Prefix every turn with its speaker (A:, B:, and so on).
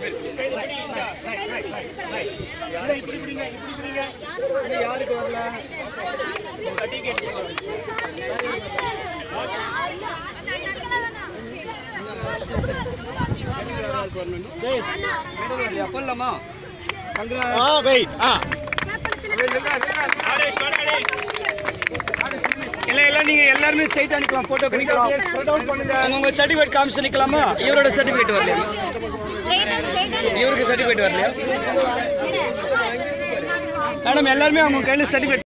A: யாருக்கு வரல அப்பல்லாமா
B: ஆ வெயிட் ஆ
A: எல்லாம் எல்லாம் நீங்க எல்லாருமே ஸ்ட்ரைட்டா நிக்கலாம் போட்டோ நிக்கலாம் உங்க உங்க சர்டிபிகேட் காமிச்சு நிக்கலாமா இவரோட சர்டிபிகேட் வரலையா இவருக்கு சர்டிபிகேட் வரலையா மேடம் எல்லாருமே அவங்க கையில சர்டிபிகேட்